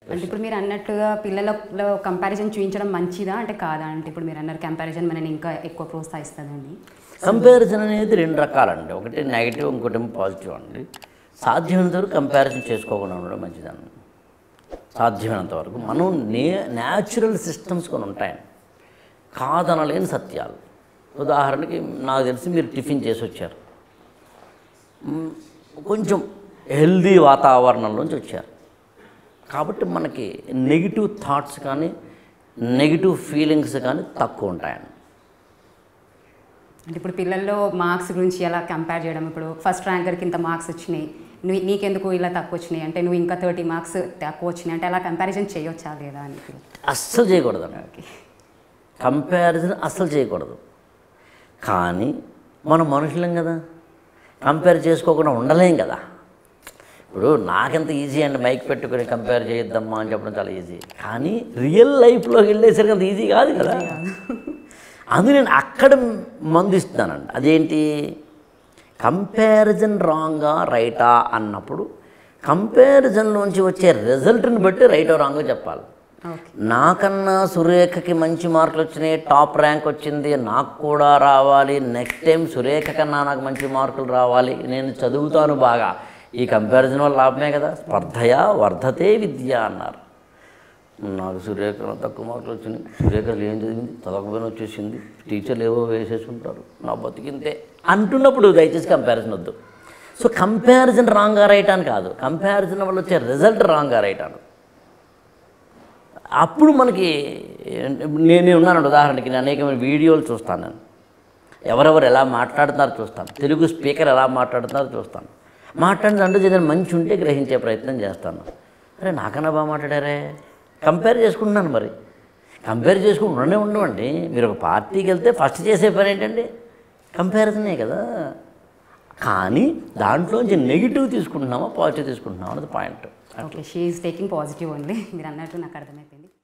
అంటే ఇప్పుడు మీరు అన్నట్టుగా పిల్లలలో కంపారిజన్ చూపించడం మంచిదా అంటే కాదా అంటే ఇప్పుడు మీరు అన్నారు కంపారిజన్ మనని ఇంకా ఎక్కువ ప్రోత్సహిస్తుందండి కంపారిజన్ అనేది రెండు రకాలండి ఒకటి నెగిటివ్ ఇంకోటి పాజిటివ్ అండి సాధ్యమైనంత వరకు కంపారిజన్ చేసుకోకుండా ఉండడం మంచిదండి సాధ్యమైనంత వరకు మనం నే న్యాచురల్ సిస్టమ్స్ కొన్ని ఉంటాయండి కాదనలేని సత్యాలు ఉదాహరణకి నాకు తెలిసి మీరు టిఫిన్ చేసి వచ్చారు మ్, కొంచెం హెల్దీ వాతావరణంలోంచి వచ్చారు కాబట్టి మనకి నెగిటివ్ థాట్స్ కానీ నెగిటివ్ ఫీలింగ్స్ కానీ తక్కువ ఉంటాయండి అంటే ఇప్పుడు పిల్లల్లో మార్క్స్ గురించి ఎలా కంపేర్ చేయడం ఇప్పుడు ఫస్ట్ ర్యాంకర్కి ఇంత మార్క్స్ వచ్చినాయి నువ్వు నీకెందుకు ఇలా తక్కువ వచ్చినాయి అంటే నువ్వు ఇంకా థర్టీ మార్క్స్ తక్కువ వచ్చినాయి అంటే అలా కంపారిజన్ చేయొచ్చా లేదా అని అస్సలు చేయకూడదండి ఓకే కంపారిజన్ అస్సలు చేయకూడదు కానీ మనం మనుషులం కదా కంపేర్ చేసుకోకుండా ఉండలేం కదా ఇప్పుడు నాకెంత ఈజీ అండి మైక్ పెట్టుకుని కంపేర్ చేయొద్దమ్మా అని చెప్పడం చాలా ఈజీ కానీ రియల్ లైఫ్లోకి వెళ్ళేసరికి అంత ఈజీ కాదు కదా అందుకు నేను అక్కడ మందిస్తున్నానండి అదేంటి కంపారిజన్ రాంగా రైటా అన్నప్పుడు కంపారిజన్లోంచి వచ్చే రిజల్ట్ని బట్టి రైటో రాంగో చెప్పాలి ఓకే నాకన్నా సురేఖకి మంచి మార్కులు వచ్చినాయి టాప్ ర్యాంక్ వచ్చింది నాకు కూడా రావాలి నెక్స్ట్ టైం సురేఖ కన్నా నాకు మంచి మార్కులు రావాలి నేను చదువుతాను బాగా ఈ కంపారిజన్ వల్ల లాభమే కదా స్పర్ధయా వర్ధతే విద్య అన్నారు నాకు సురేఖ తక్కువ మార్కులు వచ్చినాయి సురేఖ ఏం చదివింది చదవకపోయినా వచ్చేసింది టీచర్లు ఏవో వేసేసి ఉంటారు నా బతికింతే అంటున్నప్పుడు దయచేసి కంపారిజన్ వద్దు సో కంపారిజన్ రాంగా రైట్ అని కాదు కంపారిజన్ వల్ల వచ్చే రిజల్ట్ రాంగా రైట్ అని అప్పుడు మనకి నేను నేను ఉన్నాను ఉదాహరణకి నేను అనేకమైన వీడియోలు చూస్తాను నేను ఎవరెవరు ఎలా మాట్లాడుతున్నారో చూస్తాను తెలుగు స్పీకర్ ఎలా మాట్లాడుతున్నారో చూస్తాను మాట్లాడిన అంటే ఏదైనా మంచి ఉంటే గ్రహించే ప్రయత్నం చేస్తాను అరే నాకన్నా బాగా మాట్లాడారే కంపేర్ చేసుకుంటున్నాను మరి కంపేర్ చేసుకుని ఉండనే ఉండవండి మీరు ఒక పార్టీకి వెళ్తే ఫస్ట్ చేసే పని ఏంటండి కంపారిజనే కదా కానీ దాంట్లోంచి నెగిటివ్ తీసుకుంటున్నామా పాజిటివ్ తీసుకుంటున్నామా అన్నది point okay she is taking positive only మీరు అన్నట్టు నాకు అర్థమైపోయింది